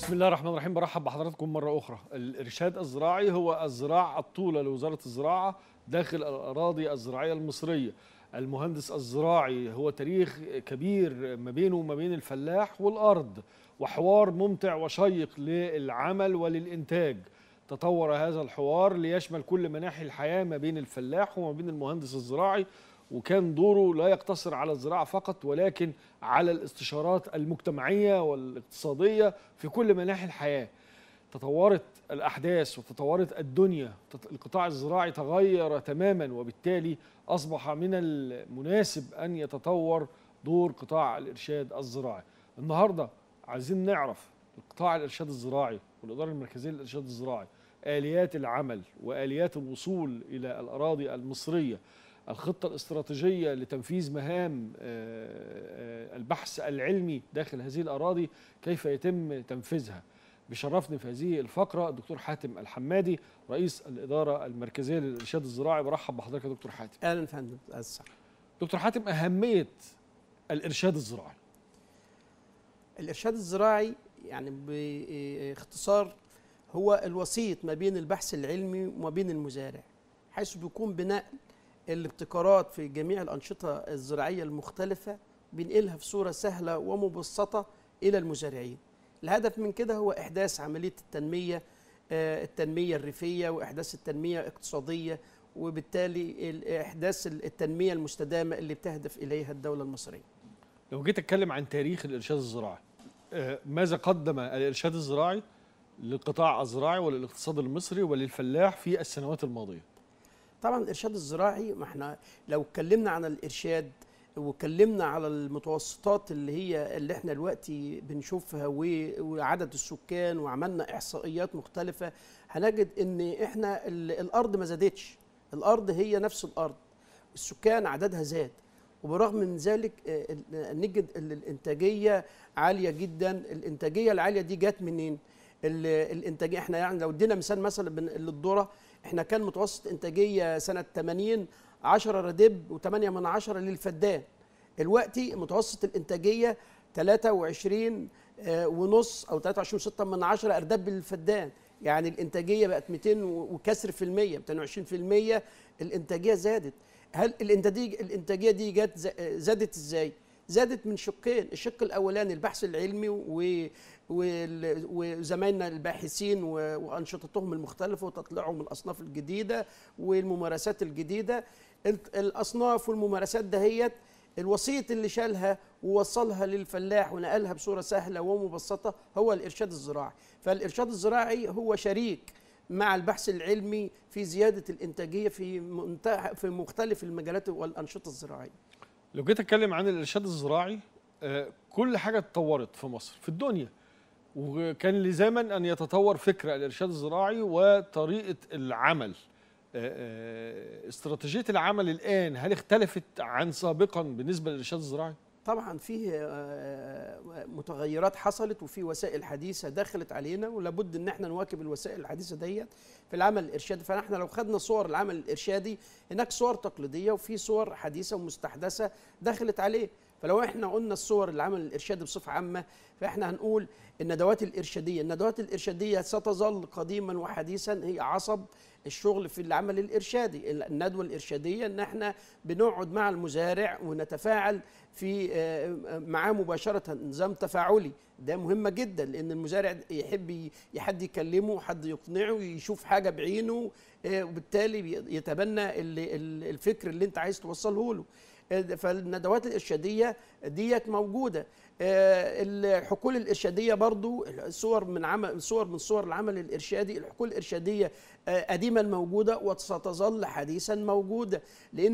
بسم الله الرحمن الرحيم برحب بحضراتكم مرة أخرى الإرشاد الزراعي هو الزراعة الطولة لوزارة الزراعة داخل الأراضي الزراعية المصرية المهندس الزراعي هو تاريخ كبير ما بينه وما بين الفلاح والأرض وحوار ممتع وشيق للعمل وللإنتاج تطور هذا الحوار ليشمل كل مناحي الحياة ما بين الفلاح وما بين المهندس الزراعي وكان دوره لا يقتصر على الزراعة فقط ولكن على الاستشارات المجتمعية والاقتصادية في كل مناحي الحياة تطورت الأحداث وتطورت الدنيا القطاع الزراعي تغير تماما وبالتالي أصبح من المناسب أن يتطور دور قطاع الإرشاد الزراعي النهاردة عايزين نعرف قطاع الإرشاد الزراعي والإدارة المركزية للإرشاد الزراعي آليات العمل وآليات الوصول إلى الأراضي المصرية الخطة الاستراتيجية لتنفيذ مهام البحث العلمي داخل هذه الأراضي كيف يتم تنفيذها بشرفني في هذه الفقرة الدكتور حاتم الحمادي رئيس الإدارة المركزية للإرشاد الزراعي برحب بحضرتك يا دكتور حاتم أهلا فندم أسع. دكتور حاتم أهمية الإرشاد الزراعي الإرشاد الزراعي يعني باختصار هو الوسيط ما بين البحث العلمي وما بين المزارع حيث بيكون بناء الابتكارات في جميع الأنشطة الزراعية المختلفة بنقلها في صورة سهلة ومبسطة إلى المزارعين الهدف من كده هو إحداث عملية التنمية التنمية الريفية وإحداث التنمية الاقتصادية وبالتالي إحداث التنمية المستدامة اللي بتهدف إليها الدولة المصرية لو جيت أتكلم عن تاريخ الإرشاد الزراعي ماذا قدم الإرشاد الزراعي للقطاع الزراعي وللاقتصاد المصري وللفلاح في السنوات الماضية طبعا الارشاد الزراعي ما احنا لو اتكلمنا عن الارشاد واتكلمنا على المتوسطات اللي هي اللي احنا دلوقتي بنشوفها وعدد السكان وعملنا احصائيات مختلفه هنجد ان احنا الارض ما زادتش الارض هي نفس الارض السكان عددها زاد وبرغم من ذلك نجد الانتاجيه عاليه جدا الانتاجيه العاليه دي جت منين الانتاجيه احنا يعني لو ادينا مثال مثلا للذره احنا كان متوسط انتاجيه سنه 80 10 ردب و8 من عشرة للفدان دلوقتي متوسط الانتاجيه 23 ونص او 23 6 من عشرة ارداب للفدان يعني الانتاجيه بقت 200 وكسر في المية 220 في المية الانتاجيه زادت هل الانتاجيه الانتاجيه دي جت زادت ازاي زادت من شقين الشق الاولاني البحث العلمي و وزمايلنا الباحثين وانشطتهم المختلفه وتطلعهم الاصناف الجديده والممارسات الجديده الاصناف والممارسات دهيت الوسيط اللي شالها ووصلها للفلاح ونقلها بصوره سهله ومبسطه هو الارشاد الزراعي فالارشاد الزراعي هو شريك مع البحث العلمي في زياده الانتاجيه في في مختلف المجالات والانشطه الزراعيه لو جيت اتكلم عن الارشاد الزراعي كل حاجه اتطورت في مصر في الدنيا وكان لزاما ان يتطور فكر الارشاد الزراعي وطريقه العمل استراتيجيه العمل الان هل اختلفت عن سابقا بالنسبه للارشاد الزراعي طبعا فيه متغيرات حصلت وفي وسائل حديثه دخلت علينا ولابد ان احنا نواكب الوسائل الحديثه ديت في العمل الارشادي فاحنا لو خدنا صور العمل الارشادي هناك صور تقليديه وفي صور حديثه ومستحدثه دخلت عليه فلو احنا قلنا الصور العمل الارشادي بصفه عامه فاحنا هنقول الندوات الارشاديه الندوات الارشاديه ستظل قديما وحديثا هي عصب الشغل في العمل الارشادي الندوه الارشاديه ان احنا بنقعد مع المزارع ونتفاعل في معاه مباشره نظام تفاعلي ده مهمه جدا لان المزارع يحب حد يكلمه حد يقنعه يشوف حاجه بعينه وبالتالي يتبنى الفكر اللي انت عايز توصله له فالندوات الارشاديه ديت موجوده الحقول الارشاديه برضو صور من عمل صور من صور العمل الارشادي الحقول الارشاديه قديما موجوده وستظل حديثا موجوده لان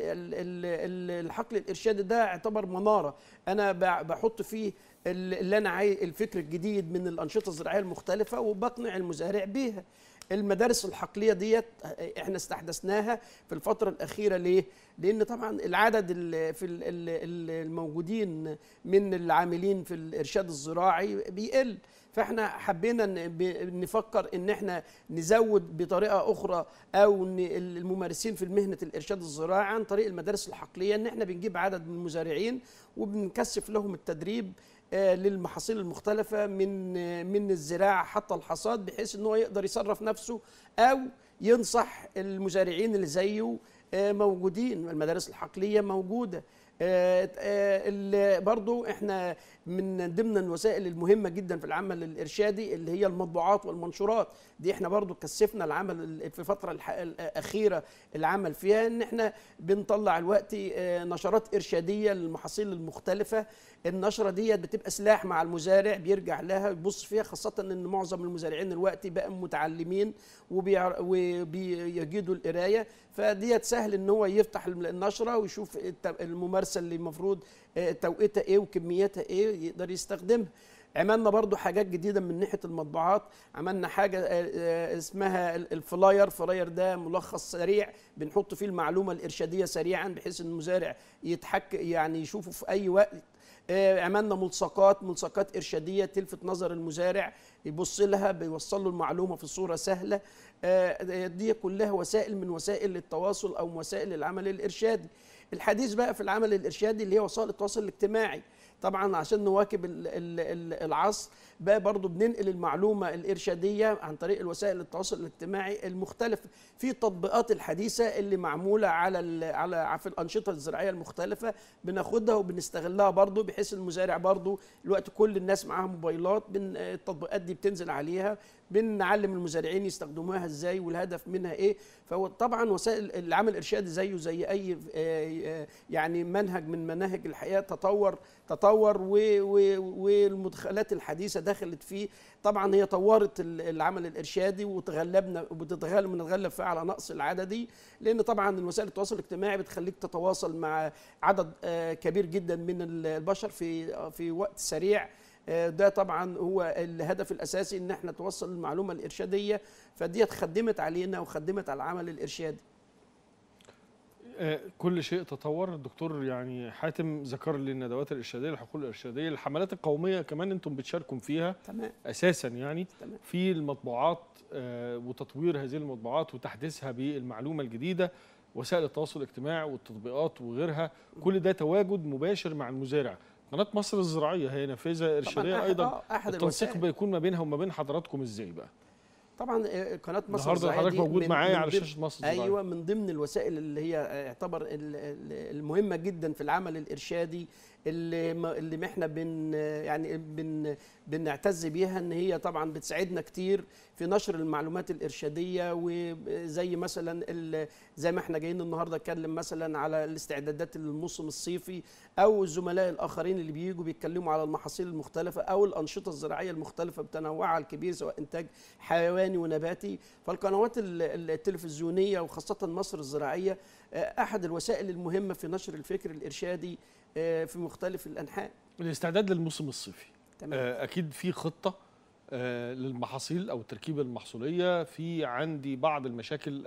الحقل الارشادي ده يعتبر مناره انا بحط فيه اللي انا عايز الفكر الجديد من الانشطه الزراعيه المختلفه وبقنع المزارع بيها المدارس الحقليه ديت احنا استحدثناها في الفتره الاخيره ليه لان طبعا العدد في الموجودين من العاملين في الارشاد الزراعي بيقل فاحنا حبينا نفكر ان احنا نزود بطريقه اخرى او الممارسين في مهنه الارشاد الزراعي عن طريق المدارس الحقليه ان احنا بنجيب عدد من المزارعين وبنكثف لهم التدريب آه، للمحاصيل المختلفه من آه، من الزراعه حتى الحصاد بحيث ان هو يقدر يصرف نفسه او ينصح المزارعين اللي زيه آه، موجودين المدارس الحقليه موجوده آه، آه، ال- برضو احنا من ضمن الوسائل المهمه جدا في العمل الارشادي اللي هي المطبوعات والمنشورات دي احنا برضو كثفنا العمل ال- في الفتره الح- الاخيره العمل فيها ان احنا بنطلع الوقت آه، نشرات ارشاديه للمحاصيل المختلفه النشره ديت بتبقى سلاح مع المزارع بيرجع لها يبص فيها خاصه ان معظم المزارعين دلوقتي بقى متعلمين وبيع- وبيجيدوا القرايه فديت سهل ان هو يفتح النشره ويشوف الت- الممارسه اللي المفروض آه، توقيتها ايه وكميتها ايه يقدر يستخدمها عملنا برضو حاجات جديدة من ناحية المطبوعات عملنا حاجة آه، آه، اسمها ال- الفلاير فلاير ده ملخص سريع بنحط فيه المعلومة الإرشادية سريعا بحيث ان المزارع يتحك يعني يشوفه في أي وقت آه، عملنا ملصقات ملصقات إرشادية تلفت نظر المزارع يبص لها بيوصل له المعلومة في صورة سهلة آه، دي كلها وسائل من وسائل التواصل أو وسائل العمل الإرشادي الحديث بقى في العمل الإرشادي اللي هي وسائل التواصل الاجتماعي طبعا عشان نواكب ال- ال- ال- العصر بقى برضو بننقل المعلومة الإرشادية عن طريق الوسائل التواصل الاجتماعي المختلفة في تطبيقات الحديثة اللي معمولة على ال- على في الأنشطة الزراعية المختلفة بناخدها وبنستغلها برضو بحيث المزارع برضو الوقت كل الناس معاها موبايلات بن التطبيقات دي بتنزل عليها بنعلم المزارعين يستخدموها ازاي والهدف منها ايه فهو طبعا وسائل العمل الارشادي زيه زي اي آه، آه، يعني منهج من مناهج الحياه تطور تطور و- و- والمدخلات الحديثه دخلت فيه طبعا هي طورت ال- العمل الارشادي وتغلبنا وبتتغلب بنتغلب فيها على نقص العددي لان طبعا وسائل التواصل الاجتماعي بتخليك تتواصل مع عدد آه، كبير جدا من ال- البشر في في وقت سريع آه، ده طبعا هو الهدف الاساسي ان احنا توصل المعلومه الارشاديه فديت خدمت علينا وخدمت على العمل الارشادي آه، كل شيء تطور الدكتور يعني حاتم ذكر لي الندوات الارشاديه الحقول الارشاديه الحملات القوميه كمان انتم بتشاركوا فيها تمام اساسا يعني تمام في المطبوعات آه، وتطوير هذه المطبوعات وتحديثها بالمعلومه الجديده وسائل التواصل الاجتماعي والتطبيقات وغيرها كل ده تواجد مباشر مع المزارع قناه مصر الزراعيه هي نافذه ارشاديه أحد- ايضا آه، احد التنسيق الوسائل بيكون ما بينها وما بين حضراتكم ازاي بقى طبعا آه، قناه مصر النهارده الزراعية حضرتك دي موجود من- معايا من على ضمن- شاشه مصر الزراعيه ايوه من ضمن الوسائل اللي هي يعتبر ال- ال- المهمه جدا في العمل الارشادي اللي ما- اللي احنا بن يعني بن بنعتز بيها ان هي طبعا بتساعدنا كتير في نشر المعلومات الارشاديه وزي مثلا ال- زي ما احنا جايين النهارده نتكلم مثلا على الاستعدادات للموسم الصيفي او الزملاء الاخرين اللي بييجوا بيتكلموا على المحاصيل المختلفه او الانشطه الزراعيه المختلفه بتنوعها الكبير سواء انتاج حيواني ونباتي فالقنوات ال- ال- التلفزيونيه وخاصه مصر الزراعيه آه، احد الوسائل المهمه في نشر الفكر الارشادي آه، في مختلف الانحاء الاستعداد للموسم الصيفي تمام آه، اكيد في خطه آه، للمحاصيل او التركيبه المحصوليه في عندي بعض المشاكل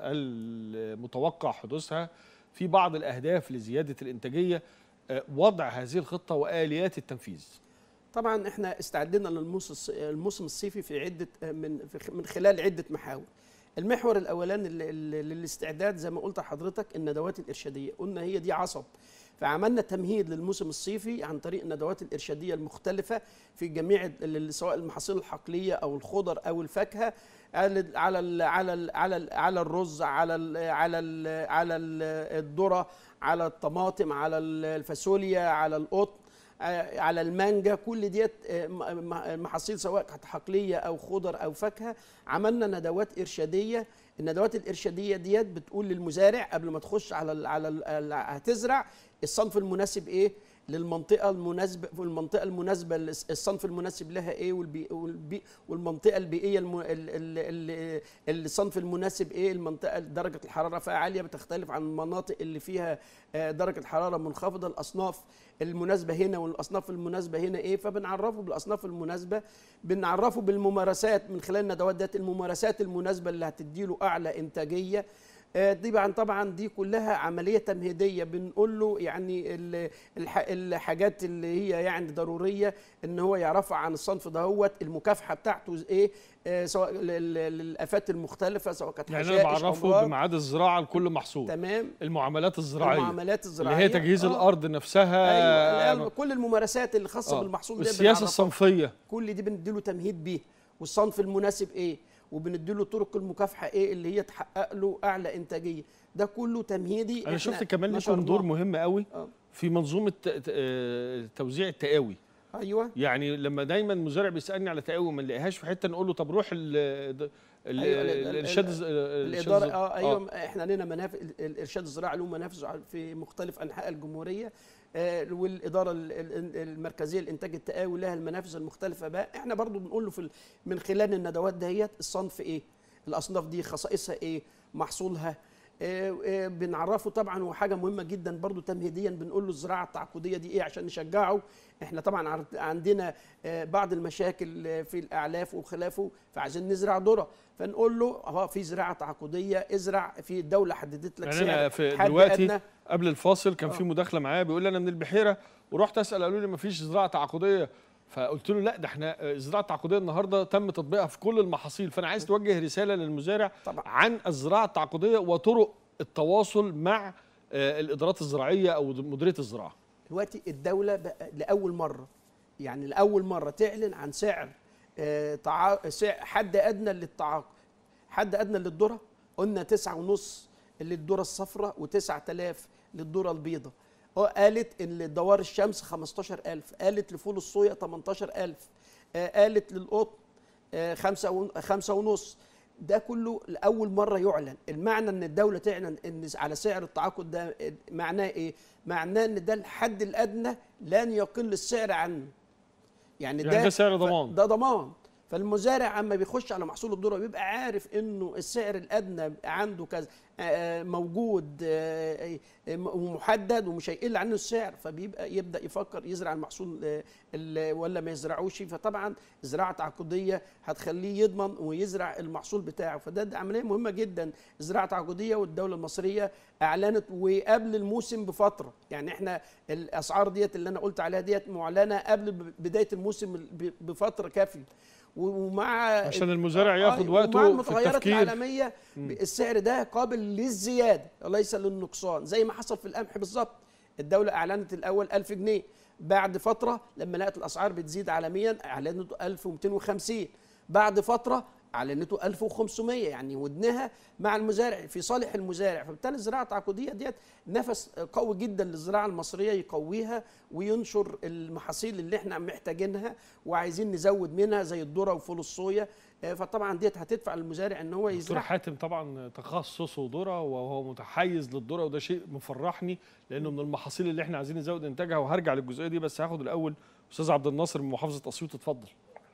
المتوقع حدوثها في بعض الاهداف لزياده الانتاجيه آه، وضع هذه الخطه واليات التنفيذ طبعا احنا استعدنا للموسم الص- الموسم الصيفي في عده من في- من خلال عده محاور المحور الاولاني لل- لل- للاستعداد زي ما قلت لحضرتك الندوات الارشاديه قلنا هي دي عصب فعملنا تمهيد للموسم الصيفي عن طريق الندوات الارشاديه المختلفه في جميع ال- ال- سواء المحاصيل الحقليه او الخضر او الفاكهه على ال- على ال على ال على ال على الرز على ال على ال على ال- الذره على الطماطم على ال- الفاصوليا على القطن آه، على المانجا كل ديت آه، م- م- محاصيل سواء كانت حقليه او خضر او فاكهه عملنا ندوات ارشاديه الندوات الارشاديه ديت بتقول للمزارع قبل ما تخش على ال على ال هتزرع الصنف المناسب ايه للمنطقه المناسبه والمنطقه المناسبه الصنف المناسب لها ايه والبي والبي والمنطقه البيئيه الم... ال... ال... ال... الصنف المناسب ايه المنطقه درجه الحراره فيها عاليه بتختلف عن المناطق اللي فيها آه، درجه الحراره منخفضه الاصناف المناسبه هنا والاصناف المناسبه هنا ايه فبنعرفه بالاصناف المناسبه بنعرفه بالممارسات من خلال الندوات ديت الممارسات المناسبه اللي هتديله اعلى انتاجيه آه، دي طبعا طبعا دي كلها عمليه تمهيديه بنقول له يعني ال- الح- الحاجات اللي هي يعني ضروريه ان هو يعرفها عن الصنف دهوت المكافحه بتاعته ايه آه، سواء لل- للافات المختلفه سواء كانت يعني انا حشائش، بعرفه أمراض. بميعاد الزراعه لكل محصول تمام المعاملات الزراعيه المعاملات اللي الزراعيه هي تجهيز آه. الارض نفسها ايوه كل الممارسات اللي خاصه آه. بالمحصول ده والسياسه بنعرفها. الصنفيه كل دي بنديله تمهيد بيه والصنف المناسب ايه وبنديله طرق المكافحه ايه اللي هي تحقق له اعلى انتاجيه ده كله تمهيدي انا إحنا شفت كمان لكم نشرناه. دور مهم قوي آه. في منظومه ت- ت- آه، توزيع التقاوي ايوه يعني لما دايما مزارع بيسالني على تقاوي ما نلاقيهاش في حته نقول له طب روح ال ال- أيوة، ال- ال- الارشاد الز- الإرشاد الاداره الز- اه ايوه احنا لنا منافذ الارشاد الزراعي له منافذ في مختلف انحاء الجمهوريه آه، والاداره ال- ال- المركزيه لانتاج التقاوي لها المنافذ المختلفه بقى احنا برضو بنقول له في ال- من خلال الندوات دهيت الصنف ايه الاصناف دي خصائصها ايه محصولها آه، آه، بنعرفه طبعا وحاجه مهمه جدا برضو تمهيديا بنقول له الزراعه التعاقديه دي ايه عشان نشجعه احنا طبعا عر- عندنا آه، بعض المشاكل آه، في الاعلاف وخلافه فعايزين نزرع ذره فنقول له اه في زراعه تعاقديه ازرع في الدوله حددت لك يعني انا سعر في حد دلوقتي أدنى. قبل الفاصل كان آه. في مداخله معايا بيقول لي انا من البحيره ورحت اسال قالوا لي ما فيش زراعه تعاقديه فقلت له لا ده احنا آه، الزراعه التعاقديه النهارده تم تطبيقها في كل المحاصيل فانا عايز توجه رساله للمزارع طبعا عن الزراعه التعاقديه وطرق التواصل مع آه، الادارات الزراعيه او مديريه الزراعه دلوقتي الدوله بقى لاول مره يعني لاول مره تعلن عن سعر آه، تع... سعر حد ادنى للتعاقد حد ادنى للذره قلنا تسعة ونص للذره الصفراء و9000 للذره البيضاء اه قالت ان دوار الشمس 15000 قالت لفول الصويا 18000 آه، قالت للقطن آه، خمسة ون- خمسة ونص ده كله لأول مرة يعلن المعنى أن الدولة تعلن أن على سعر التعاقد ده آه، معناه إيه؟ معناه أن ده الحد الأدنى لن يقل السعر عنه يعني يعني ده سعر ف- ضمان. ده ضمان فالمزارع اما بيخش على محصول الذره بيبقى عارف انه السعر الادنى عنده كذا آه، موجود آه، آه، ومحدد ومش هيقل عنه السعر فبيبقى يبدا يفكر يزرع المحصول آه، ال- ولا ما يزرعوش فطبعا الزراعه التعاقديه هتخليه يضمن ويزرع المحصول بتاعه فده ده عمليه مهمه جدا الزراعه التعاقديه والدوله المصريه اعلنت وقبل الموسم بفتره يعني احنا الاسعار ديت اللي انا قلت عليها ديت معلنه قبل ب- بدايه الموسم ب- بفتره كافيه ومع عشان المزارع آه، ياخد ومع وقته في المتغيرات التفكير العالميه السعر ده قابل للزياده وليس للنقصان زي ما حصل في القمح بالظبط الدوله اعلنت الاول 1000 جنيه بعد فتره لما لقت الاسعار بتزيد عالميا اعلنت 1250 بعد فتره اعلنته 1500 يعني ودنها مع المزارع في صالح المزارع فبالتالي الزراعه التعاقديه ديت نفس قوي جدا للزراعه المصريه يقويها وينشر المحاصيل اللي احنا محتاجينها وعايزين نزود منها زي الذره وفول الصويا آه، فطبعا ديت هتدفع المزارع ان هو دكتور يزرع حاتم طبعا تخصصه ذره وهو متحيز للذره وده شيء مفرحني لانه من المحاصيل اللي احنا عايزين نزود انتاجها وهرجع للجزئيه دي بس هاخد الاول استاذ عبد الناصر من محافظه اسيوط اتفضل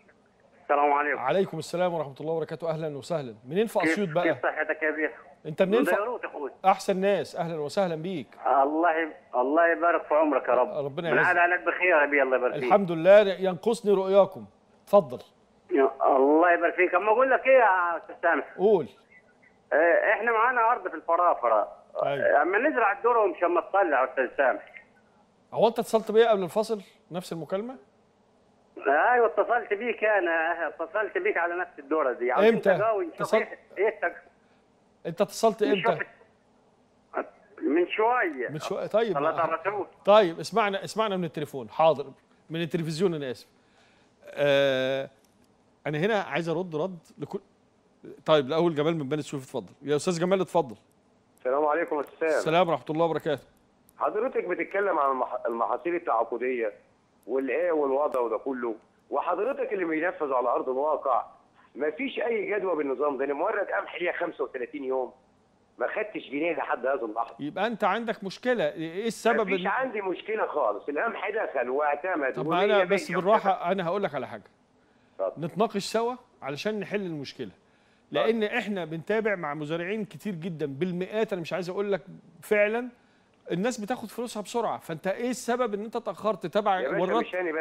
السلام عليكم عليكم السلام ورحمه الله وبركاته اهلا وسهلا منين في كيف اسيوط بقى كيف صحتك يا بيه؟ انت منين من في بيروت اخوي احسن ناس اهلا وسهلا بيك الله ي... الله يبارك في عمرك يا رب ربنا من يعزك. عاد عليك بخير يا بيه الله يبارك فيك الحمد لله ينقصني رؤياكم اتفضل يا- الله يبارك فيك اما اقول لك ايه يا استاذ سامح قول اه، احنا معانا ارض في الفرافره أيوة. اما نزرع الذره ومش اما تطلع يا استاذ سامح هو انت اتصلت بيا قبل الفاصل نفس المكالمه ايوه اتصلت بيك انا اتصلت بيك على نفس الذره دي عاوزين إمتى؟ تقاوي نشوف اتصلت- ايه ايه التق- انت اتصلت نشوف امتى من شويه من شويه طيب صلاه على الرسول طيب اسمعنا اسمعنا من التليفون حاضر من التلفزيون انا اسف آه انا هنا عايز ارد رد لكل طيب الاول جمال من بني سويف اتفضل يا استاذ جمال اتفضل السلام عليكم يا استاذ السلام ورحمه الله وبركاته حضرتك بتتكلم عن المح- المحاصيل التعاقديه والايه والوضع وده كله وحضرتك اللي بينفذ على ارض الواقع ما فيش اي جدوى بالنظام ده انا مورد قمح ليا 35 يوم ما خدتش جنيه لحد هذا اللحظه يبقى انت عندك مشكله ايه السبب مفيش إن... عندي مشكله خالص القمح دخل واعتمد طب ومية ما انا مية بس بالراحه انا هقول لك على حاجه اتفضل. نتناقش سوا علشان نحل المشكله لان احنا بنتابع مع مزارعين كتير جدا بالمئات انا مش عايز اقول لك فعلا الناس بتاخد فلوسها بسرعه فانت ايه السبب ان انت اتاخرت تبع يا باشا ورطت مش انا بس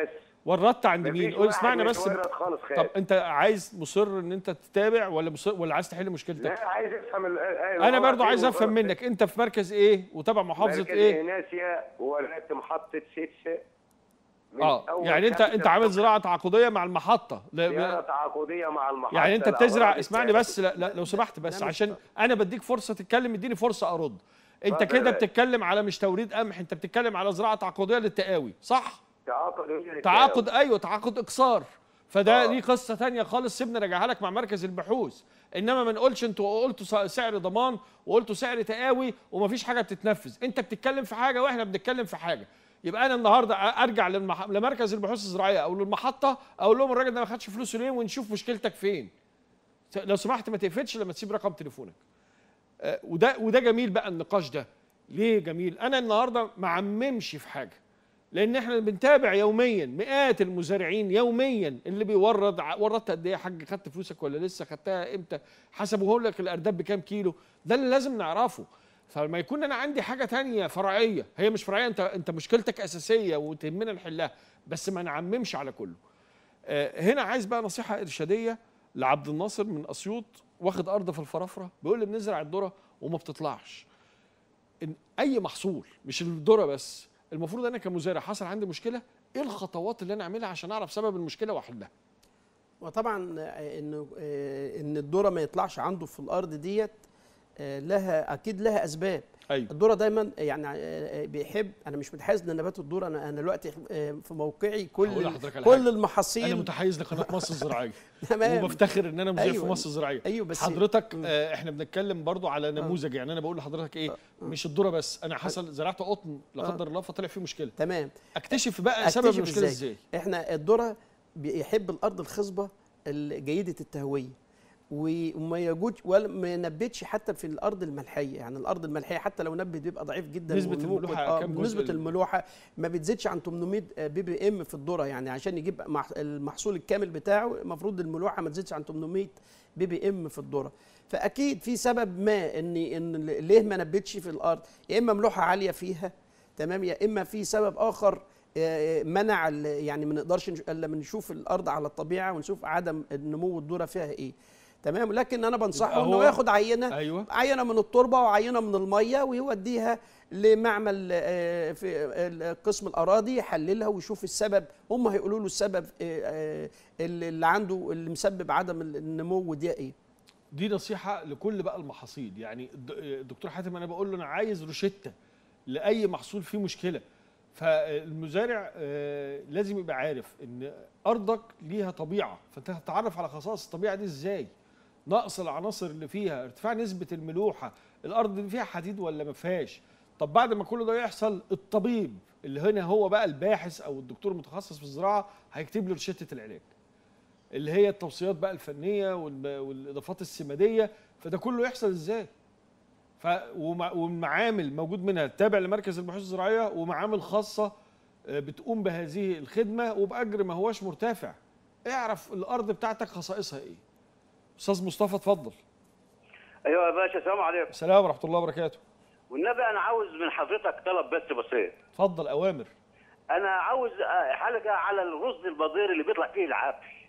وردت عند مفيش مين قول واحد اسمعنا بس متورط خالص خالص طب انت عايز مصر ان انت تتابع ولا مصر ولا عايز تحل مشكلتك لا عايز افهم ال- أيوة، انا هو برضو فين عايز افهم وغلط منك انت في مركز ايه وتبع فين. محافظه مركز ايه إناسيا وولدت محطة سيتس من اه أول يعني انت خمسة انت عامل الصبح. زراعه تعاقديه مع المحطه لا- زيارة تعاقدية مع المحطة يعني انت الأوراق بتزرع اسمعني الثابتة. بس لا, لا لو سمحت بس لا، مش عشان انا بديك فرصه تتكلم اديني فرصه ارد انت اتفضل كده يا باشا. بتتكلم على مش توريد قمح انت بتتكلم على زراعه تعاقديه للتقاوي صح تعاقد تعاقد ايوه تعاقد اقصار فده آه. ليه قصه تانية خالص سيبنا راجعها لك مع مركز البحوث انما ما نقولش انتوا قلتوا س- سعر ضمان وقلتوا سعر تقاوي ومفيش حاجه بتتنفذ انت بتتكلم في حاجه واحنا بنتكلم في حاجه يبقى انا النهارده ارجع للمح... لمركز البحوث الزراعيه او للمحطه اقول لهم الراجل ده ما خدش فلوسه ليه ونشوف مشكلتك فين س- لو سمحت ما تقفلش لما تسيب رقم تليفونك آه، وده وده جميل بقى النقاش ده ليه جميل انا النهارده ما عممش في حاجه لان احنا بنتابع يوميا مئات المزارعين يوميا اللي بيورد ع- وردت قد ايه يا حاج خدت فلوسك ولا لسه خدتها امتى حسبوا لك الارداب بكام كيلو ده اللي لازم نعرفه فلما يكون انا عندي حاجه تانية فرعيه هي مش فرعيه انت انت مشكلتك اساسيه وتهمنا نحلها بس ما نعممش على كله آه، هنا عايز بقى نصيحه ارشاديه لعبد الناصر من اسيوط واخد ارض في الفرافره بيقول لي بنزرع الذره وما بتطلعش إن اي محصول مش الذره بس المفروض انا كمزارع حصل عندي مشكله ايه الخطوات اللي انا اعملها عشان اعرف سبب المشكله واحلها وطبعا آه، انه آه، ان الذره ما يطلعش عنده في الارض ديت آه، لها اكيد لها اسباب ايوه الذره دايما يعني آه، بيحب انا مش متحيز لنبات الذره انا انا دلوقتي آه، في موقعي هقول كل لحضرتك على كل حاجة. انا المحاصيل متحيز لقناه مصر الزراعيه تمام وبفتخر ان انا مذيع في أيوة. مصر الزراعيه ايوه بس حضرتك مم. آه احنا بنتكلم برضو على نموذج يعني انا بقول لحضرتك ايه مش الذره بس انا حصل زرعت قطن لا آه. قدر الله فطلع فيه مشكله تمام اكتشف بقى سبب أكتشف المشكله إزاي؟ ازاي احنا الذره بيحب الارض الخصبه جيده التهويه وما يجوز ولا ما ينبتش حتى في الارض الملحيه يعني الارض الملحيه حتى لو نبت بيبقى ضعيف جدا نسبة والنمو الملوحة آه، كام جزء نسبه ال- الملوحه ما بتزيدش عن 800 بي بي ام في الذره يعني عشان يجيب مح- المحصول الكامل بتاعه المفروض الملوحه ما تزيدش عن 800 بي بي ام في الذره فاكيد في سبب ما ان ان ليه ما نبتش في الارض يا اما ملوحه عاليه فيها تمام يا اما في سبب اخر آه، منع ال- يعني ما نقدرش نش- الا من نشوف الارض على الطبيعه ونشوف عدم النمو الذره فيها ايه تمام لكن انا بنصحه يبقى انه هو- ياخد عينه ايوه عينه من التربه وعينه من الميه ويوديها لمعمل آه، في آه، قسم الاراضي يحللها ويشوف السبب هم هيقولوا له السبب آه، آه، اللي اللي عنده اللي مسبب عدم النمو ده ايه دي نصيحه لكل بقى المحاصيل يعني الد- الدكتور حاتم انا بقول له انا عايز روشته لاي محصول فيه مشكله فالمزارع آه، لازم يبقى عارف ان ارضك ليها طبيعه فانت هتتعرف على خصائص الطبيعه دي ازاي نقص العناصر اللي فيها ارتفاع نسبه الملوحه الارض دي فيها حديد ولا ما فيهاش طب بعد ما كل ده يحصل الطبيب اللي هنا هو بقى الباحث او الدكتور المتخصص في الزراعه هيكتب له روشته العلاج اللي هي التوصيات بقى الفنيه والب- والاضافات السماديه فده كله يحصل ازاي ف ومع- والمعامل موجود منها تابع لمركز البحوث الزراعيه ومعامل خاصه آه، بتقوم بهذه الخدمه وباجر ما هوش مرتفع اعرف الارض بتاعتك خصائصها ايه استاذ مصطفى اتفضل ايوه يا باشا السلام عليكم السلام ورحمه الله وبركاته والنبي انا عاوز من حضرتك طلب بس بسيط اتفضل اوامر انا عاوز آه، حلقه على الرز البضير اللي بيطلع فيه العفش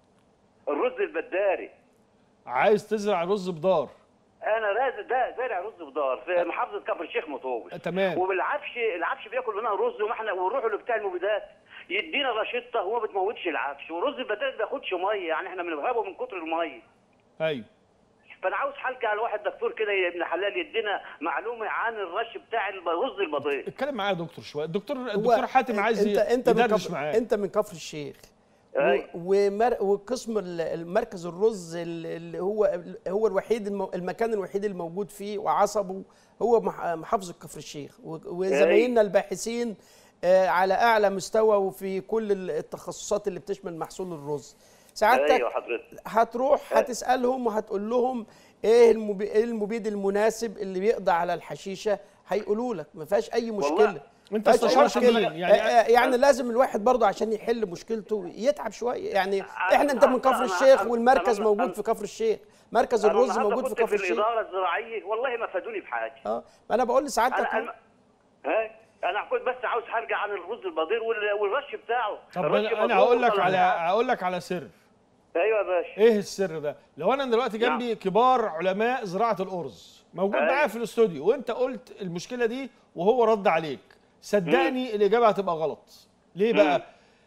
الرز البداري عايز تزرع رز بدار انا راز ده زارع رز بدار في محافظه كفر الشيخ مطوبس آه، تمام وبالعفش العفش بياكل منها رز وما احنا ونروح له بتاع المبيدات يدينا رشيطه وما بتموتش العفش والرز البداري ما بياخدش ميه يعني احنا بنرهبه من كتر الميه ايوه فانا عاوز حلقه على واحد دكتور كده يا ابن حلال يدينا معلومه عن الرش بتاع الرز البضير اتكلم معايا يا دكتور شويه الدكتور هو الدكتور حاتم عايز انت انت من يدردش كفر معاه انت من كفر الشيخ و- أي. ومر وقسم ال- المركز الرز ال- اللي هو هو الوحيد المو المكان الوحيد الموجود فيه وعصبه هو مح- محافظه كفر الشيخ و- وزمايلنا الباحثين آه، على اعلى مستوى وفي كل ال- التخصصات اللي بتشمل محصول الرز سعادتك ايوه حضرتك هتروح هتسالهم وهتقول لهم ايه المبي- إيه المبيد المناسب اللي بيقضي على الحشيشه هيقولوا لك ما فيهاش اي مشكله انت ما فيهاش أي استشرت مشكلة. مين يعني يعني, يعني لازم الواحد برضه عشان يحل مشكلته يتعب شويه يعني احنا انت من كفر أنا- الشيخ أنا- والمركز أنا- موجود أنا- في كفر الشيخ مركز أنا الرز النهاردة موجود في كنت كفر في الشيخ الاداره الزراعيه والله ما فادوني بحاجه اه ما انا بقول لسعادتك انا انا ها انا كنت بس عاوز هرجع عن الرز البدير وال- والرش بتاعه طب الرش انا أنا مضروب هقول لك وطلع على منها. هقول لك على سر ايوه يا باشا ايه السر ده لو انا دلوقتي جنبي كبار علماء زراعه الارز موجود أيوة. معايا في الاستوديو وانت قلت المشكله دي وهو رد عليك صدقني الاجابه هتبقى غلط ليه بقى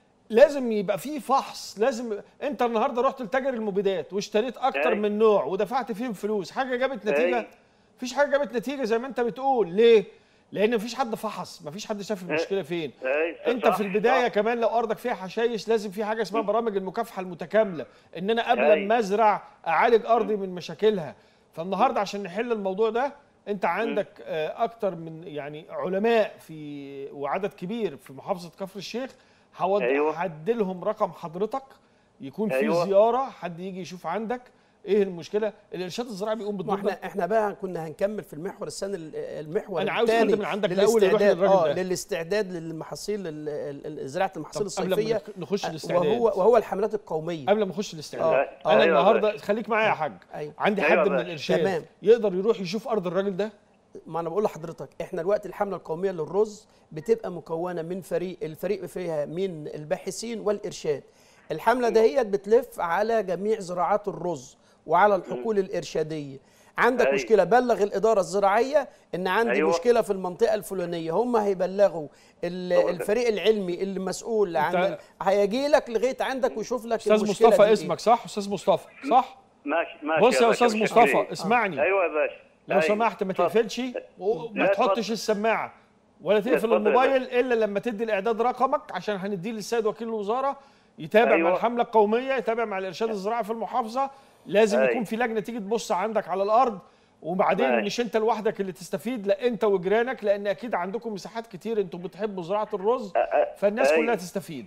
لازم يبقى في فحص لازم انت النهارده رحت لتاجر المبيدات واشتريت اكتر أيوة. من نوع ودفعت فيهم فلوس حاجه جابت نتيجه أيوة. مفيش حاجه جابت نتيجه زي ما انت بتقول ليه لان مفيش حد فحص مفيش حد شاف المشكله فين أيوة. انت صح، في البدايه صح. كمان لو ارضك فيها حشايش لازم في حاجه اسمها برامج المكافحه المتكامله ان انا قبل أيوة. ما ازرع اعالج ارضي من مشاكلها فالنهارده عشان نحل الموضوع ده انت عندك آه، اكتر من يعني علماء في وعدد كبير في محافظه كفر الشيخ هود أيوة. هعدلهم رقم حضرتك يكون في أيوة. زياره حد يجي يشوف عندك ايه المشكله الارشاد الزراعي بيقوم ما بالدور احنا ده احنا بقى كنا هنكمل في المحور السنه ال- المحور أنا عاوز الثاني حد من عندك الأول يروح للاستعداد للراجل اه ده. للاستعداد للمحاصيل ال- ال- ال- زراعه المحاصيل طب قبل ما الصيفيه نخ- نخش الاستعداد وهو وهو الحملات القوميه قبل ما نخش الاستعداد آه. انا أيوة يا النهارده باشا. خليك معايا يا حاج أيوة. عندي أيوة حد يا من باشا. الارشاد تمام. يقدر يروح يشوف ارض الراجل ده ما انا بقول لحضرتك احنا الوقت الحمله القوميه للرز بتبقى مكونه من فريق الفريق فيها من الباحثين والارشاد الحمله دهيت بتلف على جميع زراعات الرز وعلى الحقول الارشاديه عندك أيوة. مشكله بلغ الاداره الزراعيه ان عندي أيوة. مشكله في المنطقه الفلانيه هم هيبلغوا ال- هو ده. الفريق العلمي اللي مسؤول عن أنت- ال- هيجي لك لغايه عندك ويشوف لك استاذ المشكله مصطفى دي إيه. اسمك صح استاذ مصطفى صح ماشي ماشي بص يا باشا، استاذ متشكرين. مصطفى اسمعني ايوه يا باشا لو أيوة. سمحت ما اتفضل. تقفلش وما لا، تحطش اتفضل. السماعه ولا تقفل اتفضل يا الموبايل الا لما تدي الاعداد رقمك عشان هنديه للسيد وكيل الوزاره يتابع أيوة. مع الحمله القوميه يتابع مع الارشاد الزراعي في المحافظه لازم أيوة. يكون في لجنه تيجي تبص عندك على الارض وبعدين ماشي. مش انت لوحدك اللي تستفيد لا انت وجيرانك لان اكيد عندكم مساحات كتير انتوا بتحبوا زراعه الرز فالناس أيوة. كلها تستفيد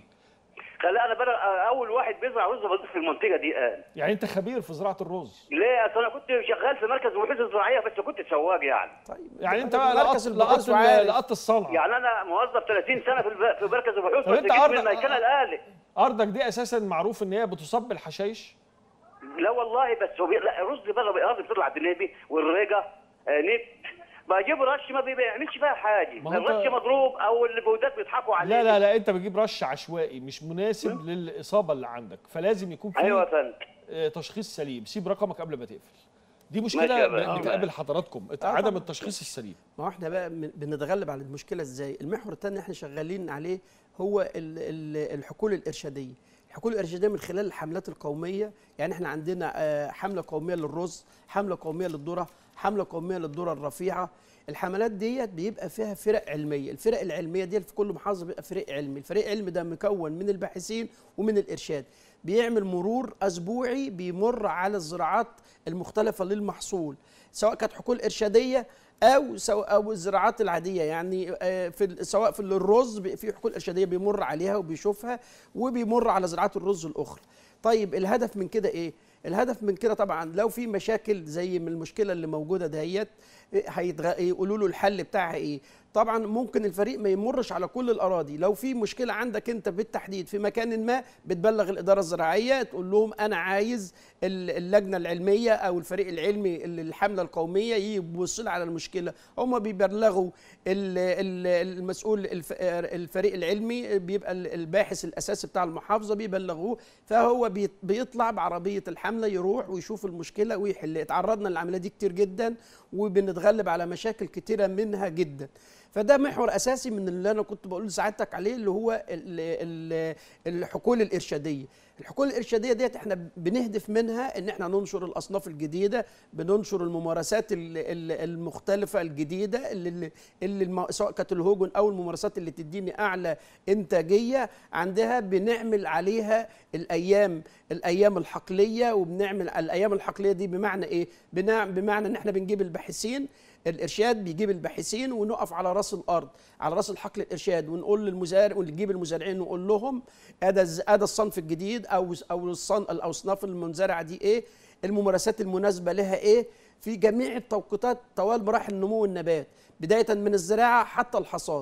خلي انا بقى اول واحد بيزرع رز بلدي في المنطقه دي قال يعني انت خبير في زراعه الرز ليه اصل انا كنت شغال في مركز البحوث الزراعيه بس كنت سواق يعني طيب يعني انت بقى مركز لقطت البحوث لقطت وعارف. لقطت الصنعه يعني انا موظف 30 سنه في الب- في مركز البحوث طب بس انت جيت أرض- من الميكنه الاهلي ارضك دي اساسا معروف ان هي بتصب بالحشائش لا والله بس هو بي... لا الرز بره الارض بتطلع بنيبي والريجه آه نت بجيب رش ما بيعملش فيها حاجه ما هو انت- الرش مضروب او البودات بيضحكوا عليه لا لا لا انت بتجيب رش عشوائي مش مناسب للاصابه اللي عندك فلازم يكون في ايوه يا فندم آه، تشخيص سليم سيب رقمك قبل ما تقفل دي ماشي مشكله يا ب- باشا. بتقابل حضراتكم آه عدم طبعا. التشخيص السليم ما هو احنا بقى من- بنتغلب على المشكله ازاي المحور الثاني احنا شغالين عليه هو ال- ال- الحقول الارشاديه الحقول الارشاديه من خلال الحملات القوميه يعني احنا عندنا آه، حمله قوميه للرز حمله قوميه للذره حمله قوميه للذره الرفيعه الحملات ديت بيبقى فيها فرق علميه الفرق العلميه دي في كل محافظه بيبقى فريق علمي الفريق العلمي ده مكون من الباحثين ومن الارشاد بيعمل مرور اسبوعي بيمر على الزراعات المختلفه للمحصول سواء كانت حقول ارشاديه او سواء او الزراعات العاديه يعني آه، في ال- سواء في الرز بي- في حقول ارشاديه بيمر عليها وبيشوفها وبيمر على زراعات الرز الاخرى طيب الهدف من كده ايه الهدف من كده طبعا لو في مشاكل زي من المشكله اللي موجوده دهيت إيه، هيتغ... يقولوا له الحل بتاعها ايه طبعا ممكن الفريق ما يمرش على كل الاراضي لو في مشكله عندك انت بالتحديد في مكان ما بتبلغ الاداره الزراعيه تقول لهم انا عايز ال- اللجنه العلميه او الفريق العلمي اللي الحمله القوميه يبص لي على المشكله هم بيبلغوا ال- ال- المسؤول الف- الفريق العلمي بيبقى ال- الباحث الاساسي بتاع المحافظه بيبلغوه فهو بيط- بيطلع بعربيه الحمله يروح ويشوف المشكله ويحل اتعرضنا للعمليه دي كتير جدا وبنتغلب على مشاكل كتيره منها جدا فده محور اساسي من اللي انا كنت بقول لسعادتك عليه اللي هو ال- ال- الحقول الارشاديه الحقول الارشاديه ديت احنا بنهدف منها ان احنا ننشر الاصناف الجديده بننشر الممارسات ال- ال- المختلفه الجديده اللي, اللي الم- سواء كانت الهوجن او الممارسات اللي تديني اعلى انتاجيه عندها بنعمل عليها الايام الايام الحقليه وبنعمل الايام الحقليه دي بمعنى ايه بنع- بمعنى ان احنا بنجيب الباحثين الارشاد بيجيب الباحثين ونقف على راس الارض على راس الحقل الارشاد ونقول للمزارع ونجيب المزارعين ونقول لهم ادى الز- ادى الصنف الجديد او او الصن الاصناف المنزرعه دي ايه الممارسات المناسبه لها ايه في جميع التوقيتات طوال مراحل نمو النبات بدايه من الزراعه حتى الحصاد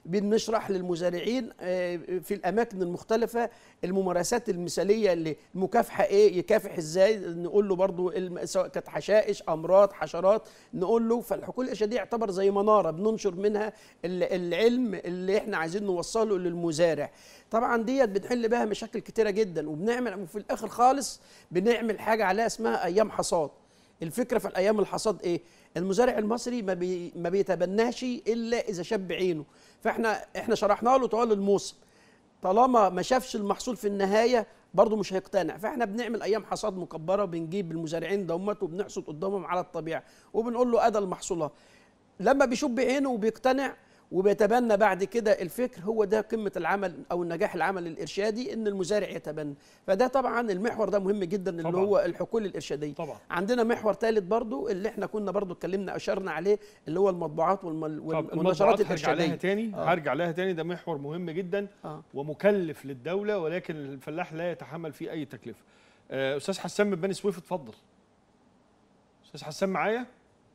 بنشرح للمزارعين آه، في الاماكن المختلفه الممارسات المثاليه اللي المكافحه ايه يكافح ازاي نقول له برضو الم- سواء كانت حشائش امراض حشرات نقول له فالحقول الارشاديه يعتبر زي مناره بننشر منها ال- العلم اللي احنا عايزين نوصله للمزارع طبعا ديت بنحل بها مشاكل كتيره جدا وبنعمل وفي الاخر خالص بنعمل حاجه عليها اسمها ايام حصاد الفكره في الايام الحصاد ايه المزارع المصري ما, بي ما بيتبناش الا اذا شاف بعينه فاحنا احنا شرحنا له طوال الموسم طالما ما شافش المحصول في النهايه برضه مش هيقتنع فاحنا بنعمل ايام حصاد مكبره بنجيب المزارعين دومت وبنحصد قدامهم على الطبيعه وبنقول له ادى المحصولات لما بيشوف بعينه وبيقتنع وبيتبنى بعد كده الفكر هو ده قمه العمل او النجاح العمل الارشادي ان المزارع يتبنى فده طبعا المحور ده مهم جدا اللي طبعاً. هو الحقول الارشاديه طبعا عندنا محور ثالث برضو اللي احنا كنا برضو اتكلمنا اشرنا عليه اللي هو المطبوعات والمل- طب والنشرات المطبوعات هرجع لها الارشاديه تاني آه. هرجع لها تاني ده محور مهم جدا آه. ومكلف للدوله ولكن الفلاح لا يتحمل فيه اي تكلفه آه، استاذ حسام من بني سويف اتفضل استاذ حسام معايا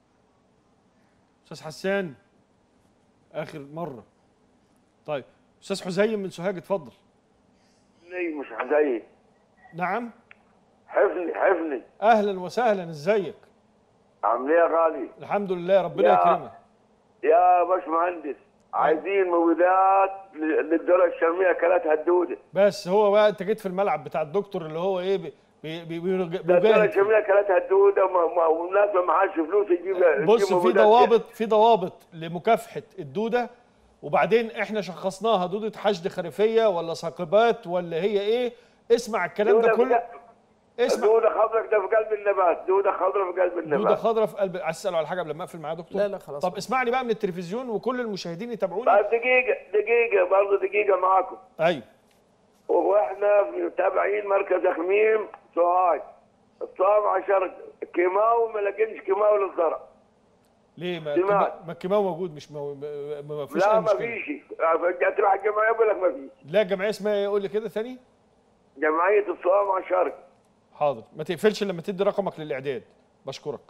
استاذ حسان اخر مره طيب استاذ حزين من سوهاج اتفضل حفني مش حزين نعم حفني حفني اهلا وسهلا ازيك عامل ايه يا غالي الحمد لله ربنا يا- يكرمك يا باشمهندس عايزين مبيدات ل- للدوله الشرميه كانت هدوده بس هو بقى انت جيت في الملعب بتاع الدكتور اللي هو ايه بي بي بي بي الدوله بيجاهد الشرميه كانت هدوده وما- ما- والناس ما معهاش فلوس تجيب بص تجيب في مبيدات. ضوابط في ضوابط لمكافحه الدوده وبعدين احنا شخصناها دوده حشد خريفيه ولا ثاقبات ولا هي ايه اسمع الكلام ده دودة كله في- اسمع دوده خضراء ده في قلب النبات دوده خضراء في قلب دوده النبات خضراء في قلب عايز تساله على حاجه قبل ما اقفل معاه يا دكتور لا، لا، خلاص. طب اسمعني بقى من التلفزيون وكل المشاهدين يتابعوني طيب دقيقه دقيقه برضه دقيقه معاكم ايوه واحنا تابعين مركز اخميم سوهاج الصواب عشر كيماو ما لقينش كيماو للزرع ليه ما سمعت. الكيما- ما الكيماوي موجود مش مو... ما ما فيش لا اي ما مشكله فيش تروح الجمعيه يقول لك ما فيش لا جمعيه اسمها ايه قول لي كده ثاني جمعيه الصواب على الشرق حاضر ما تقفلش لما تدي رقمك للاعداد بشكرك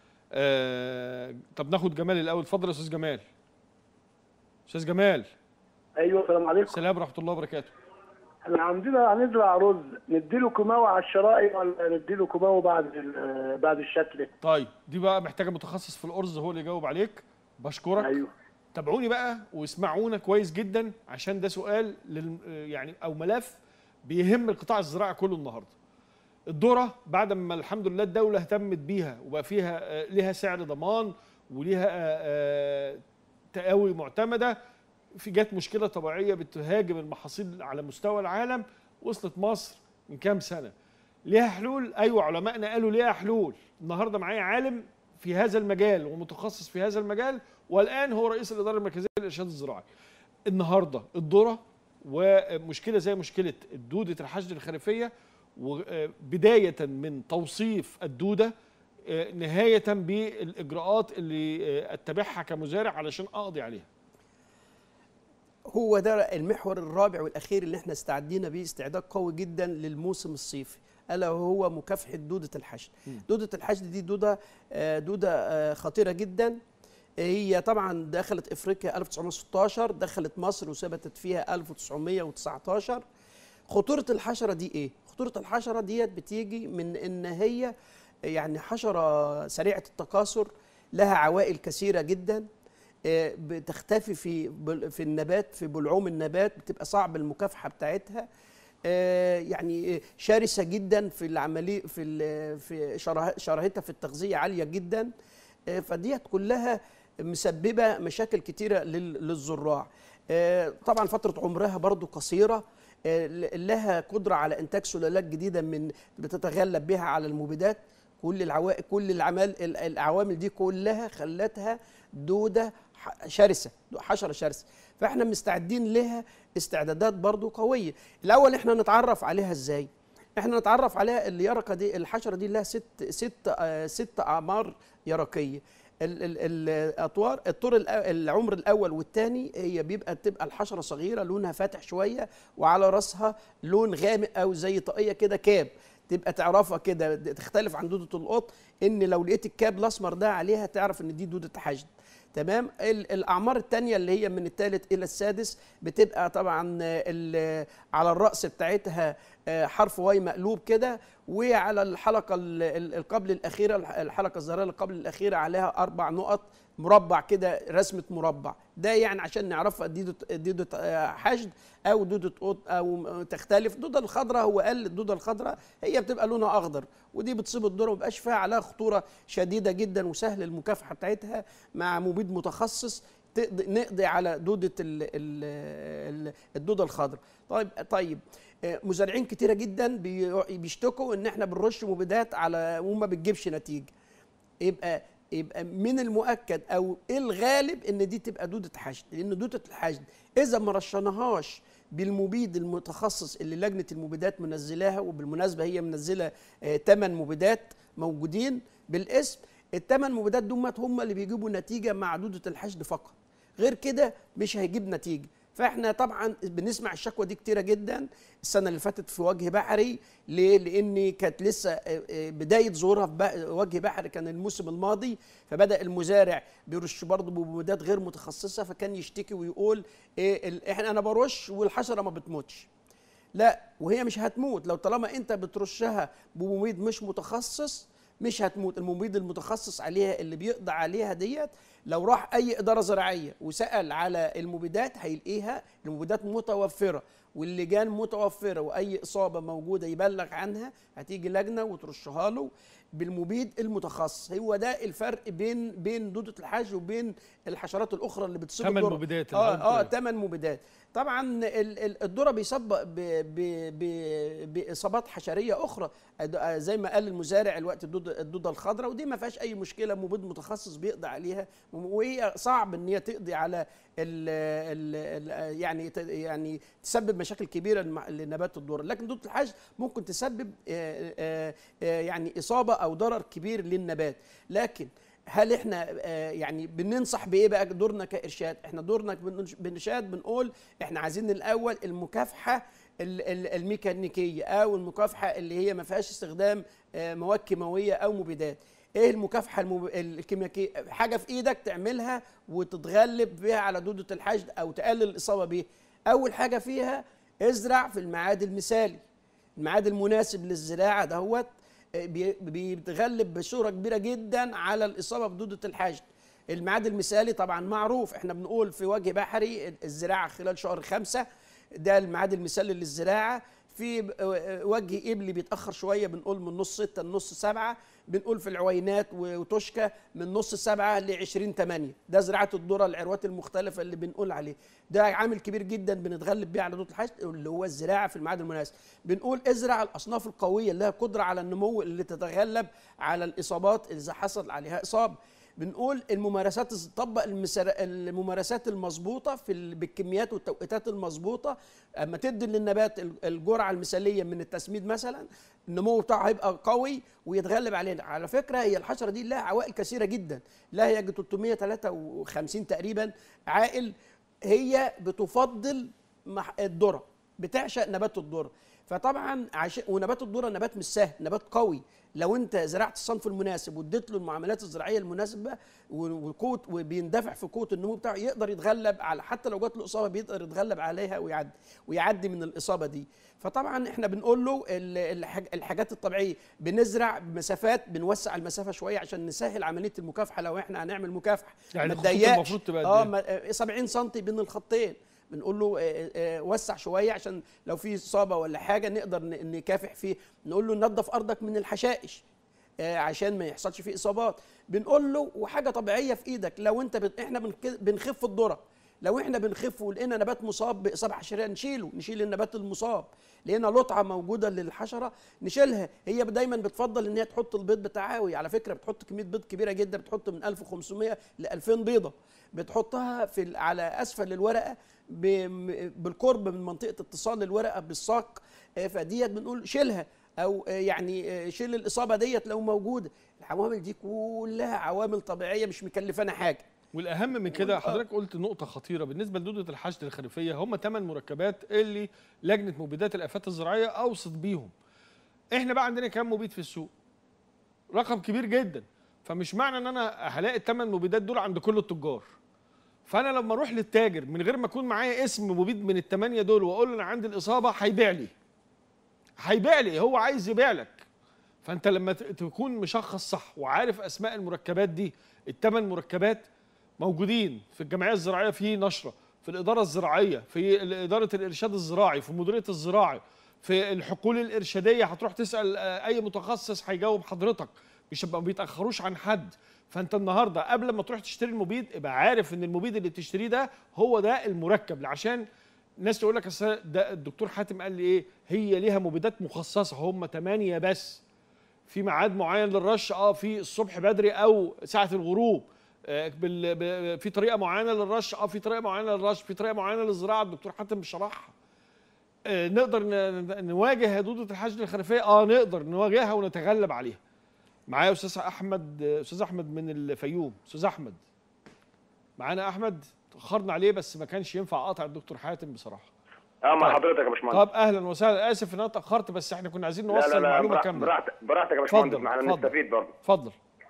آه... طب ناخد جمال الاول اتفضل يا استاذ جمال استاذ جمال ايوه السلام عليكم السلام ورحمه الله وبركاته احنا عندنا هنزرع رز نديله كيماوي على الشرائي ولا نديله كيماوي بعد ال- بعد الشتله طيب دي بقى محتاجه متخصص في الارز هو اللي يجاوب عليك بشكرك ايوه تابعوني بقى واسمعونا كويس جدا عشان ده سؤال لل يعني او ملف بيهم القطاع الزراعي كله النهارده الذره بعد ما الحمد لله الدوله اهتمت بيها وبقى فيها آه، ليها سعر ضمان وليها آه، آه، تقاوي معتمده في جت مشكله طبيعيه بتهاجم المحاصيل على مستوى العالم وصلت مصر من كام سنه ليها حلول ايوه علمائنا قالوا ليها حلول النهارده معايا عالم في هذا المجال ومتخصص في هذا المجال والان هو رئيس الاداره المركزيه للارشاد الزراعي النهارده الذره ومشكله زي مشكله دوده الحشد الخريفيه وبدايه من توصيف الدوده آه، نهايه بالاجراءات اللي آه، اتبعها كمزارع علشان اقضي عليها هو ده المحور الرابع والاخير اللي احنا استعدينا بيه استعداد قوي جدا للموسم الصيفي الا وهو مكافحه دوده الحشد دوده الحشد دي دوده آه، دوده آه، خطيره جدا هي طبعا دخلت افريقيا 1916 دخلت مصر وثبتت فيها 1919 خطوره الحشره دي ايه خطوره الحشره ديت بتيجي من ان هي يعني حشره سريعه التكاثر لها عوائل كثيره جدا آه، بتختفي في بل- في النبات في بلعوم النبات بتبقى صعب المكافحه بتاعتها آه، يعني آه، شرسه جدا في العمليه في ال- في شره- شراهتها في التغذيه عاليه جدا آه، فديت كلها مسببه مشاكل كتيره لل- للزراع آه، طبعا فتره عمرها برضو قصيره آه، ل- لها قدره على انتاج سلالات جديده من بتتغلب بها على المبيدات كل العوائل كل العمال ال- العوامل دي كلها خلتها دوده ح- شرسه حشره شرسه فاحنا مستعدين لها استعدادات برضو قويه الاول احنا نتعرف عليها ازاي احنا نتعرف عليها اليرقه دي الحشره دي لها ست ست آه، ست اعمار يرقيه ال- ال- الاطوار الطور الأ- العمر الاول والثاني هي بيبقى تبقى الحشره صغيره لونها فاتح شويه وعلى راسها لون غامق او زي طاقيه كده كاب تبقى تعرفها كده تختلف عن دوده القط ان لو لقيت الكاب الاسمر ده عليها تعرف ان دي دوده حشد تمام ال- الاعمار الثانيه اللي هي من الثالث الى السادس بتبقى طبعا ال- على الراس بتاعتها آه، حرف واي مقلوب كده وعلى الحلقه ال- ال- القبل الاخيره الح- الحلقه الظاهريه اللي قبل الاخيره عليها اربع نقط مربع كده رسمه مربع ده يعني عشان نعرفها دودة دودة آه، حشد او دودة قط او تختلف الدودة الخضراء هو قال الدودة الخضراء هي بتبقى لونها اخضر ودي بتصيب الذره وما بيبقاش فيها عليها خطوره شديده جدا وسهل المكافحه بتاعتها مع مبيد متخصص تقضي نقضي على دوده ال ال ال الدوده الخضراء طيب طيب آه، مزارعين كتيره جدا بي- بيشتكوا ان احنا بنرش مبيدات على وما بتجيبش نتيجه يبقى يبقى من المؤكد او الغالب ان دي تبقى دوده حشد لان دوده الحشد اذا ما رشناهاش بالمبيد المتخصص اللي لجنه المبيدات منزلاها وبالمناسبه هي منزله ثمان مبيدات موجودين بالاسم الثمان مبيدات دول هم اللي بيجيبوا نتيجه مع دوده الحشد فقط غير كده مش هيجيب نتيجه فاحنا طبعا بنسمع الشكوى دي كتيره جدا السنه اللي فاتت في وجه بحري ليه؟ لان كانت لسه آه، آه، بدايه ظهورها في بق- وجه بحري كان الموسم الماضي فبدا المزارع بيرش برضه بمبيدات غير متخصصه فكان يشتكي ويقول إيه ال- احنا انا برش والحشره ما بتموتش لا وهي مش هتموت لو طالما انت بترشها بمبيد مش متخصص مش هتموت المبيد المتخصص عليها اللي بيقضي عليها ديت لو راح اي اداره زراعيه وسال على المبيدات هيلاقيها المبيدات متوفره واللجان متوفره واي اصابه موجوده يبلغ عنها هتيجي لجنه وترشها له بالمبيد المتخصص هو ده الفرق بين بين دوده الحاج وبين الحشرات الاخرى اللي بتصيب تمن الذرة. مبيدات اللي اه قلت اه عليه. ثمان مبيدات طبعا ال- ال- الذره بيصاب ب- ب- ب- باصابات حشريه اخرى أد- آه زي ما قال المزارع الوقت الدوده الدوده الخضراء ودي ما فيهاش اي مشكله مبيد متخصص بيقضي عليها وهي صعب ان هي تقضي على ال ال ال يعني ت- يعني تسبب مشاكل كبيره لم- لنبات الذره لكن دوده الحاج ممكن تسبب آه، آه، آه، يعني اصابه او ضرر كبير للنبات لكن هل احنا آه، يعني بننصح بايه بقى دورنا كارشاد احنا دورنا بنش- بنشاد بنقول احنا عايزين الاول المكافحه ال- ال- الميكانيكيه او المكافحه اللي هي ما فيهاش استخدام آه، مواد كيماويه او مبيدات ايه المكافحه المب... الكيميائيه حاجه في ايدك تعملها وتتغلب بيها على دوده الحشد او تقلل الاصابه بيها اول حاجه فيها ازرع في الميعاد المثالي الميعاد المناسب للزراعه دهوت بي- بيتغلب بصوره كبيره جدا على الاصابه بدوده الحشد الميعاد المثالي طبعا معروف احنا بنقول في وجه بحري الزراعه خلال شهر خمسة ده الميعاد المثالي للزراعه في ب- وجه قبلي بيتاخر شويه بنقول من نص ستة لنص سبعة بنقول في العوينات وتشكى من نص سبعة ل 20 8 ده زراعه الذره العروات المختلفه اللي بنقول عليه ده عامل كبير جدا بنتغلب بيه على دوت الحشد اللي هو الزراعه في الميعاد المناسب بنقول ازرع الاصناف القويه اللي لها قدره على النمو اللي تتغلب على الاصابات اذا حصل عليها اصابه بنقول الممارسات طبق المسار- الممارسات المظبوطه في ال- بالكميات والتوقيتات المظبوطه اما تدي للنبات ال- الجرعه المثاليه من التسميد مثلا النمو بتاعه هيبقى قوي ويتغلب علينا على فكره هي الحشره دي لها عوائل كثيره جدا لها يجي 353 تقريبا عائل هي بتفضل مح- الذره بتعشق نبات الذره فطبعا عشان ونبات الذره نبات مش سهل نبات قوي لو انت زرعت الصنف المناسب واديت له المعاملات الزراعيه المناسبه و- وقوه وبيندفع في قوه النمو بتاعه يقدر يتغلب على حتى لو جات له اصابه بيقدر يتغلب عليها ويعدي ويعدي من الاصابه دي فطبعا احنا بنقول له ال- الحاج- الحاجات الطبيعيه بنزرع بمسافات بنوسع المسافه شويه عشان نسهل عمليه المكافحه لو احنا هنعمل مكافحه يعني ما الخطوط تضيقش. المفروض تبقى قد اه إيه؟ ما- آه، 70 سم بين الخطين بنقول له آه، آه، وسع شويه عشان لو في اصابه ولا حاجه نقدر ن- نكافح فيه نقول له نظف ارضك من الحشائش آه، عشان ما يحصلش فيه اصابات بنقول له وحاجه طبيعيه في ايدك لو انت بت... احنا بنك- بنخف الذره لو احنا بنخف ولقينا نبات مصاب باصابه حشريه نشيله نشيل النبات المصاب لقينا لطعه موجوده للحشره نشيلها هي دايما بتفضل ان هي تحط البيض بتاعها وهي على فكره بتحط كميه بيض كبيره جدا بتحط من 1500 ل 2000 بيضه بتحطها في ال- على اسفل الورقه ب- م- بالقرب من منطقه اتصال الورقه بالساق آه، فديت بنقول شيلها او آه، يعني آه، شيل الاصابه ديت لو موجوده العوامل دي كلها عوامل طبيعيه مش مكلفانا حاجه والاهم من كده حضرتك قلت نقطه خطيره بالنسبه لدوده الحشد الخريفيه هم ثمان مركبات اللي لجنه مبيدات الافات الزراعيه اوصت بيهم احنا بقى عندنا كام مبيد في السوق رقم كبير جدا فمش معنى ان انا هلاقي الثمان مبيدات دول عند كل التجار فانا لما اروح للتاجر من غير ما يكون معايا اسم مبيد من الثمانيه دول واقول له انا عندي الاصابه هيبيع لي هيبيع لي هو عايز يبيع لك فانت لما ت- تكون مشخص صح وعارف اسماء المركبات دي الثمان مركبات موجودين في الجمعيه الزراعيه في نشره في الاداره الزراعيه في اداره الارشاد الزراعي في مديريه الزراعي في الحقول الارشاديه هتروح تسال آه، اي متخصص هيجاوب حضرتك مش هيبقى ما بيتاخروش عن حد فانت النهارده قبل ما تروح تشتري المبيد ابقى عارف ان المبيد اللي بتشتريه ده هو ده المركب عشان الناس تقول لك أصل ده الدكتور حاتم قال لي ايه هي ليها مبيدات مخصصه هم ثمانيه بس في ميعاد معين للرش اه في الصبح بدري او ساعه الغروب آه، بال... ب... في طريقه معينه للرش اه في طريقه معينه للرش في طريقه معينه للزراعه الدكتور حاتم شرحها آه، نقدر ن... نواجه هدوده الحشد الخريفيه اه نقدر نواجهها ونتغلب عليها معايا استاذ احمد استاذ احمد من الفيوم استاذ احمد معانا احمد تاخرنا عليه بس ما كانش ينفع اقطع الدكتور حاتم بصراحه اه مع طيب. حضرتك يا باشمهندس طب اهلا وسهلا اسف ان انا اتاخرت بس احنا كنا عايزين لا نوصل لا لا المعلومه براحتك كامله براحتك براحتك يا باشمهندس اتفضل، ما احنا اتفضل. نستفيد برضه اتفضل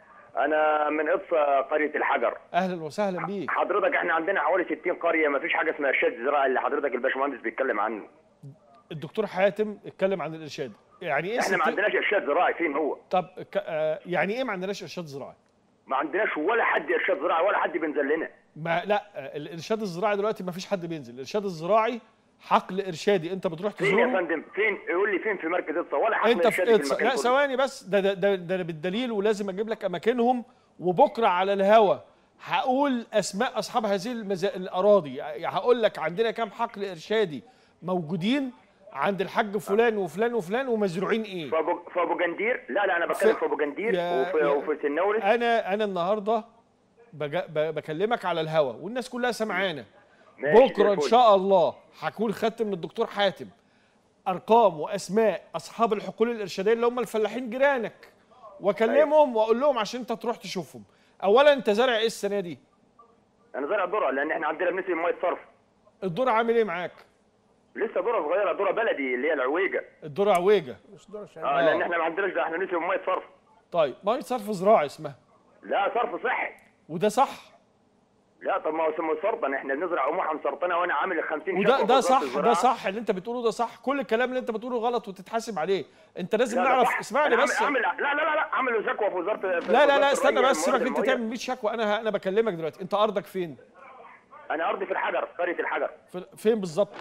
انا من اقصى قريه الحجر اهلا وسهلا بيك حضرتك احنا عندنا حوالي 60 قريه ما فيش حاجه اسمها ارشاد زراعي اللي حضرتك الباشمهندس بيتكلم عنه الدكتور حاتم اتكلم عن الارشاد يعني ايه احنا ما ستين- عندناش ارشاد زراعي فين هو طب ك... آه يعني ايه ما عندناش ارشاد زراعي ما عندناش ولا حد ارشاد زراعي ولا حد بينزل لنا ما لا آه، الارشاد الزراعي دلوقتي ما فيش حد بينزل الارشاد الزراعي حقل ارشادي انت بتروح فين يا تزوره فندم فين يقول لي فين في مركز اقصى ولا حد انت ارشادي في في إتص... المكان لا كله. ثواني بس ده ده ده, ده بالدليل ولازم اجيب لك اماكنهم وبكره على الهوا هقول اسماء اصحاب هذه المز... الاراضي يعني هقول لك عندنا كام حقل ارشادي موجودين عند الحاج فلان وفلان وفلان ومزروعين ايه في ابو في ابو جندير لا لا انا بتكلم في- في ابو جندير يا- وفي يا- وفي سنورس انا انا النهارده بج... ب... بكلمك على الهوا والناس كلها سمعانه ماشي، زي بكره ان الفل. شاء الله هكون خدت من الدكتور حاتم ارقام واسماء اصحاب الحقول الارشاديه اللي هم الفلاحين جيرانك واكلمهم واقول لهم عشان انت تروح تشوفهم اولا انت زارع ايه السنه دي انا زارع ذره لان احنا عندنا بنسبه ميه صرف الذره عامل ايه معاك لسه ذره صغيره ذره بلدي اللي هي العويجه الذره عويجه مش دور شهر. اه لان احنا ما عندناش ده احنا نسبه ميه صرف طيب ميه صرف زراعي اسمها لا صرف صحي وده صح لا طب ما هو اسمه سرطان احنا بنزرع قماحه مسرطنه وانا عامل 50 وده شقة ده في وزارة صح ده الزراعة. صح اللي انت بتقوله ده صح كل الكلام اللي انت بتقوله غلط وتتحاسب عليه انت لازم لا، ده نعرف صح. اسمعني أنا بس عامل عامل لا لا لا لا عامل شكوى في وزاره في لا وزارة لا لا استنى الري بس سيبك والموارد انت المائية. تعمل 100 شكوى انا انا بكلمك دلوقتي انت ارضك فين انا ارضي في الحجر قريه الحجر في- فين بالظبط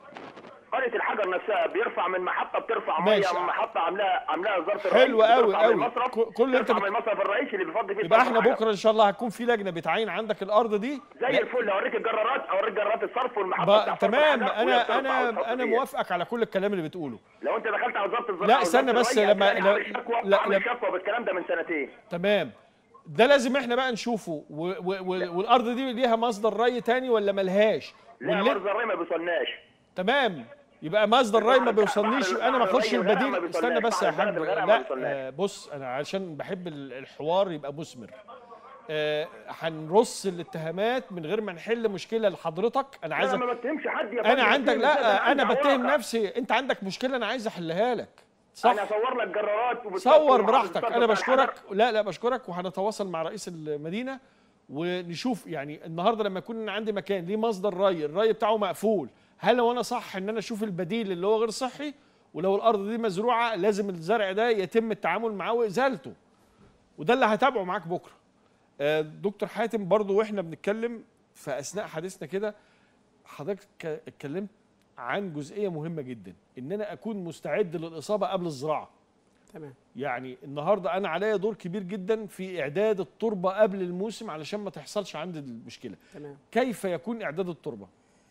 قريه الحجر نفسها بيرفع من محطه بترفع مية. من محطه عاملاها عاملاها وزاره الري حلو قوي بترفع قوي. من المصرف ك- كل اللي انت ترفع بت- من المصرف الرئيسي اللي بيفضي فيه يبقى صرف احنا الحجر. بكره ان شاء الله هتكون في لجنه بتعين عندك الارض دي زي لا، الفل اوريك الجرارات اوريك جرارات الصرف والمحطه بقى بتاع صرف تمام الحجر وهي انا بترفع انا وتحط انا فيها. موافقك على كل الكلام اللي بتقوله لو انت دخلت على وزاره الزراعه لا، ووزارة استنى بس الري لما- هتلاقي لا- عامل شكوى لا- عامل لا- شكوى بالكلام ده من سنتين تمام ده لازم احنا بقى نشوفه و و و والارض دي ليها مصدر ري تاني ولا ملهاش لا واللي- مصدر الري ما بيوصلناش تمام يبقى مصدر ري ما البحر- بيوصلنيش البحر- يبقى انا ما البحر اخش الري والغرق ما البديل بيوصلناش. استنى بس يا بحر البلد حاج الغرق ما لا بيوصلناش. آه، بص انا عشان بحب ال- الحوار يبقى مثمر آه، هنرص الاتهامات من غير ما نحل مشكله لحضرتك انا انا عايزك ما بتهمش حد يا انا فندم، عندك بتهم إزاي؟ ده لا انا عندي بتهم واقع. نفسي انت عندك مشكله انا عايز احلها لك انا صح اصور لك جرارات وبتصور صور وعامل براحتك الصرف انا بتاع بشكرك الحجر. لا لا بشكرك وهنتواصل مع رئيس المدينه ونشوف يعني النهارده لما يكون عندي مكان ليه مصدر ري الري بتاعه مقفول هل هو انا صح ان انا اشوف البديل اللي هو غير صحي ولو الارض دي مزروعه لازم الزرع ده يتم التعامل معاه وازالته وده اللي هتابعه معاك بكره آه، دكتور حاتم برضو واحنا بنتكلم في اثناء حديثنا كده حضرتك ك- اتكلمت عن جزئيه مهمه جدا ان انا اكون مستعد للاصابه قبل الزراعه تمام يعني النهارده انا عليا دور كبير جدا في اعداد التربه قبل الموسم علشان ما تحصلش عندي المشكله تمام كيف يكون اعداد التربه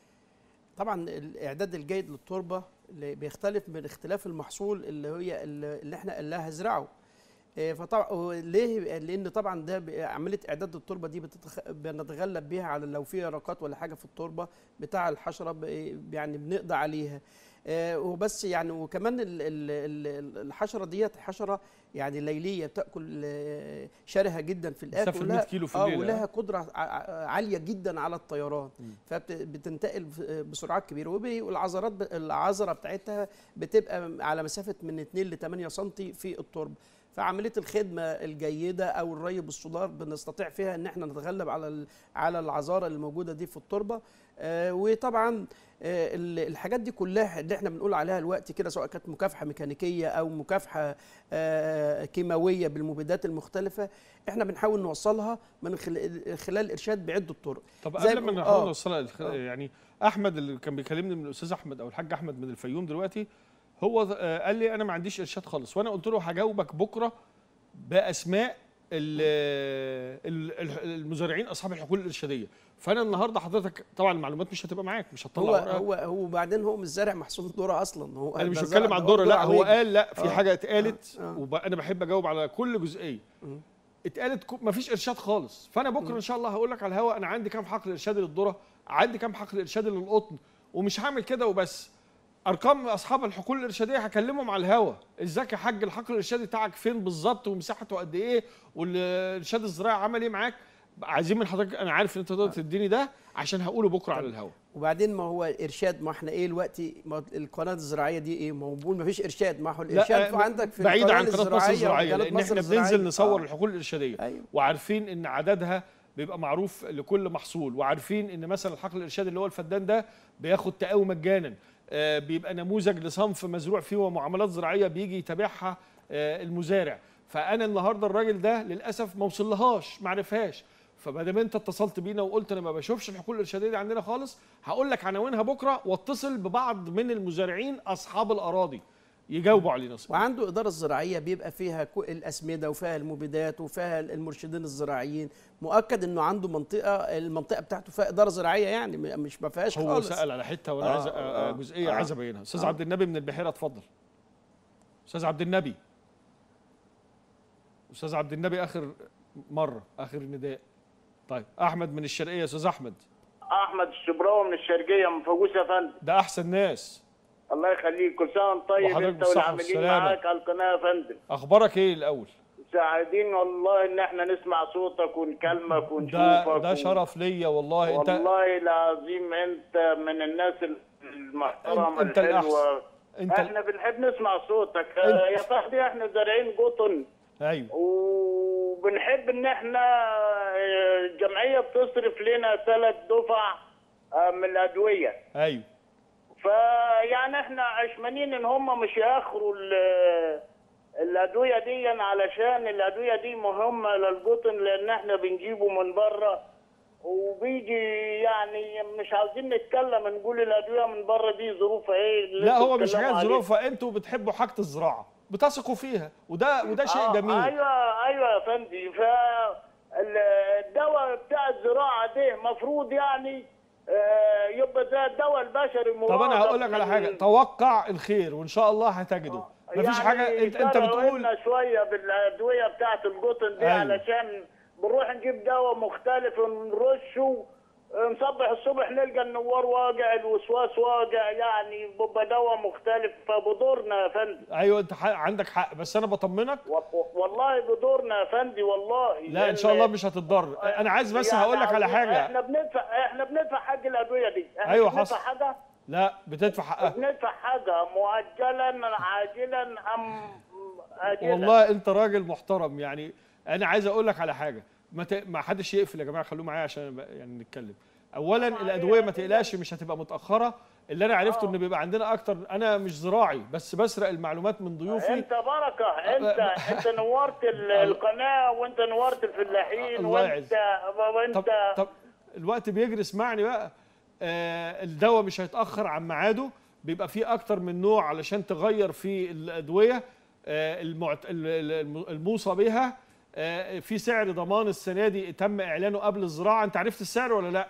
طبعا الاعداد الجيد للتربه اللي بيختلف من اختلاف المحصول اللي هي اللي اللي احنا اللي هزرعه إيه، فطبعا ليه لان طبعا ده ب- عمليه اعداد التربه دي بتتخ... بنتغلب بيها على لو في يرقات ولا حاجه في التربه بتاع الحشره ب... يعني بنقضي عليها آه، وبس يعني وكمان ال- ال- ال- الحشره ديت حشره يعني ليليه بتاكل آه، شرهه جدا في الاكل مسافة 100 كيلو في اه الليلة، ولها آه. قدره ع- ع- عاليه جدا على الطيران فبتنتقل بسرعات كبيره وب- والعذرات ب- العذره بتاعتها بتبقى على مسافه من 2 ل 8 سم في التربه فعمليه الخدمه الجيده او الري بالسولار بنستطيع فيها ان احنا نتغلب على ال- على العذاره اللي موجوده دي في التربه آه، وطبعا آه، ال- الحاجات دي كلها اللي احنا بنقول عليها الوقت كده سواء كانت مكافحه ميكانيكيه او مكافحه آه، كيماويه بالمبيدات المختلفه احنا بنحاول نوصلها من خل- خلال الارشاد بعده طرق طب زي قبل ما- ما نحاول آه. نوصلها للخ- آه. يعني احمد اللي كان بيكلمني من الاستاذ احمد او الحاج احمد من الفيوم دلوقتي هو آه، قال لي انا ما عنديش ارشاد خالص وانا قلت له هجاوبك بكره باسماء ال- ال- ال- المزارعين اصحاب الحقول الارشاديه فانا النهارده حضرتك طبعا المعلومات مش هتبقى معاك مش هتطلع هو ورقة. هو هو وبعدين هو مش زارع محصول الذره اصلا هو انا مش ده بتكلم زرع- عن ده الدور لا هو عويجي. قال لا في آه. حاجه اتقالت آه. وانا بحب اجاوب على كل جزئيه مم. اتقالت ما فيش ارشاد خالص فانا بكره ان شاء الله هقول لك على الهواء انا عندي كام حقل ارشادي للذره عندي كام حقل ارشادي للقطن ومش هعمل كده وبس ارقام اصحاب الحقول الارشاديه هكلمهم على الهوا ازيك يا حاج الحقل الارشادي بتاعك فين بالظبط ومساحته قد ايه والارشاد الزراعي عمل ايه معاك عايزين من حضرتك انا عارف ان انت تقدر تديني ده عشان هقوله بكره على الهوا وبعدين ما هو ارشاد ما احنا ايه دلوقتي ما القناه الزراعيه دي ايه ما هو بيقول ما فيش ارشاد ما هو لا الارشاد آه، عندك في بعيد القناة عن قناه مصر الزراعيه وقناة لان مصر احنا الزراعية. بننزل نصور آه. الحقول الارشاديه ايوه وعارفين ان عددها بيبقى معروف لكل محصول وعارفين ان مثلا الحقل الارشادي اللي هو الفدان ده بياخد تقاوي مجانا آه، بيبقى نموذج لصنف مزروع فيه ومعاملات زراعيه بيجي يتابعها آه، المزارع فانا النهارده الراجل ده للاسف ما وصلهاش ما عرفهاش فما دام انت اتصلت بينا وقلت انا ما بشوفش الحقول الارشاديه دي عندنا خالص هقول لك عناوينها بكره واتصل ببعض من المزارعين اصحاب الاراضي يجاوبوا علينا صح. وعنده إدارة زراعية بيبقى فيها كو- الأسمدة وفيها المبيدات وفيها المرشدين الزراعيين مؤكد إنه عنده منطقة المنطقة بتاعته فيها إدارة زراعية يعني م- مش ما فيهاش هو خالص سال على حته وانا آه، عايز آه، آه، آه، جزئيه آه. عايز ابينها استاذ آه. عبد النبي من البحيره اتفضل استاذ عبد النبي استاذ عبد النبي اخر مره اخر نداء طيب احمد من الشرقيه يا استاذ احمد احمد الشبراوي من الشرقيه من فوقوس يا فندم ده احسن ناس الله يخليك كل سنه وانت طيب وحضرتك انت بالصحة والعاملين والسلامة. معاك على القناه يا فندم اخبارك ايه الاول سعيدين والله ان احنا نسمع صوتك ونكلمك ونشوفك ده ده و- شرف ليا والله انت والله العظيم انت من الناس المحترمه انت الحلوه الاحسن انت احنا بنحب نسمع صوتك انت- آه، يا فهدي احنا زارعين قطن ايوه وبنحب ان احنا آه، الجمعيه بتصرف لنا ثلاث دفع آه، من الادويه ايوه فيعني احنا عشمانين ان هم مش ياخروا ال- الادويه دي علشان الادويه دي مهمه للقطن لان احنا بنجيبه من بره وبيجي يعني مش عاوزين نتكلم نقول الادويه من بره دي ظروفها ايه اللي لا انتوا هو مش بتتكلموا حاجه عليه. ظروفها انتوا بتحبوا حاجه الزراعه بتثقوا فيها وده وده شيء آه، جميل ايوه ايوه يا فندي ف ال- الدواء بتاع الزراعه ده مفروض يعني آه، يبقى زي الدواء البشري طب انا مرادف هقول لك على من- حاجه توقع الخير وان شاء الله هتجده مفيش يعني حاجه انت انت سرقوا بتقول لنا شويه بالادويه بتاعت القطن دي أيوة. علشان بنروح نجيب دواء مختلف نرشه نصبح الصبح نلقى النوار واقع الوسواس واقع يعني بيبقى دواء مختلف فبدورنا يا فندم ايوه انت حق عندك حق بس انا بطمنك و- والله بدورنا يا فندي والله لا ان شاء لأن- الله مش هتتضرر انا عايز بس يعني هقول لك على عاوزين- حاجه احنا بندفع احنا بندفع حق الادويه دي احنا أيوة بندفع حصل. حاجه لا بتدفع حقها بندفع حاجه مؤجلا عاجلا ام اجلا والله انت راجل محترم يعني انا عايز اقول لك على حاجه ما, ت... ما حدش يقفل يا جماعه خلوه معايا عشان ب- يعني نتكلم اولا الادويه ما تقلقش مش هتبقى متاخره اللي انا عرفته ان بيبقى عندنا اكتر انا مش زراعي بس بسرق المعلومات من ضيوفي انت بركه انت انت نورت ال- القناه وانت نورت الفلاحين الله وانت وانت طب طب الوقت بيجري اسمعني بقى آه الدواء مش هيتاخر عن ميعاده بيبقى فيه اكتر من نوع علشان تغير في الادويه آه المعت... ال- ال- الم- الموصى بها آه في سعر ضمان السنه دي تم اعلانه قبل الزراعه انت عرفت السعر ولا لا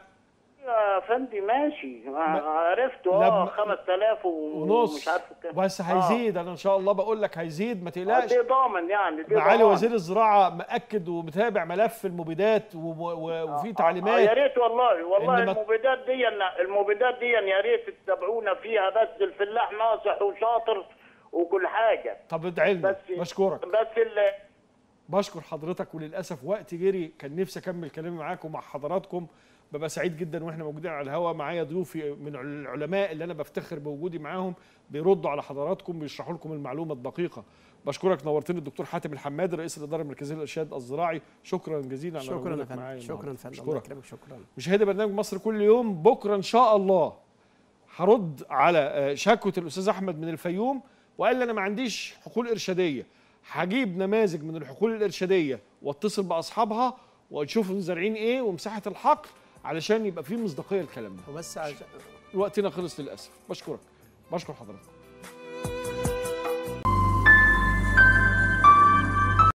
يا فندي ماشي ما- عرفته لما- اه 5000 ونص ومش عارف كام بس هيزيد انا ان شاء الله بقول لك هيزيد ما آه، تقلقش دي ضامن يعني دي معالي ضمان. وزير الزراعه مأكد ومتابع ملف المبيدات وم- و- وفي آه، يا تعليمات ريت والله والله إن ما- المبيدات دي المبيدات دي يا ريت تتابعونا فيها بس الفلاح ناصح وشاطر وكل حاجه طب ادعي لنا بس بشكرك بس ال- بشكر حضرتك وللاسف وقت جري كان نفسي اكمل كلامي معاكم مع حضراتكم ببقى سعيد جدا واحنا موجودين على الهواء معايا ضيوفي من العلماء اللي انا بفتخر بوجودي معاهم بيردوا على حضراتكم بيشرحوا لكم المعلومه الدقيقه بشكرك نورتني الدكتور حاتم الحماد رئيس الاداره المركزيه للارشاد الزراعي شكرا جزيلا على شكرا يا وجودك معايا فندم شكرا النهاردة. فندم الله أشكرك. يكرمك شكرا مشاهدي برنامج مصر كل يوم بكره ان شاء الله هرد على آه، شكوى الاستاذ احمد من الفيوم وقال لي انا ما عنديش حقول ارشاديه هجيب نماذج من الحقول الارشاديه واتصل باصحابها واشوف زارعين ايه ومساحه الحقل علشان يبقى في مصداقيه الكلام ده وبس عشان وقتنا خلص للاسف بشكرك بشكر حضرتك